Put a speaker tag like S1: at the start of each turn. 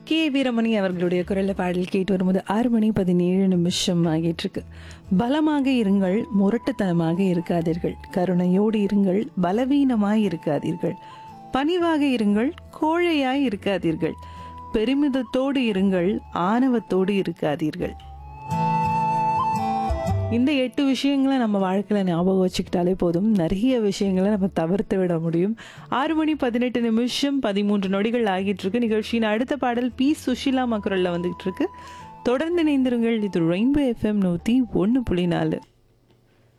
S1: K Veeramani அவர்களுடைய குரல்ல பாடல் கேட்டு வரும்போது ஆறு மணி பதினேழு நிமிஷம் ஆகிட்டு இருக்கு பலமாக இருங்கள் முரட்டுத்தனமாக இருக்காதீர்கள் கருணையோடு இருங்கள் பலவீனமாய் இருக்காதீர்கள் பணிவாக இருங்கள் கோழையாய் இருக்காதீர்கள் பெருமிதத்தோடு இருங்கள் ஆணவத்தோடு இருக்காதீர்கள் இந்த எட்டு விஷயங்களை நம்ம வாழ்க்கையில் ஞாபகம் வச்சுக்கிட்டாலே போதும் நிறைய விஷயங்களை நம்ம தவிர்த்து விட முடியும் ஆறு மணி பதினெட்டு நிமிஷம் பதிமூன்று நொடிகள் ஆகிட்டு இருக்கு நிகழ்ச்சியின் அடுத்த பாடல் பி சுஷிலா மக்குரல்ல வந்துகிட்டு இருக்கு தொடர்ந்து இணைந்திருங்கள் இது ரெயின்போ எஃப்எம் நூற்றி ஒன்று புள்ளி நாலு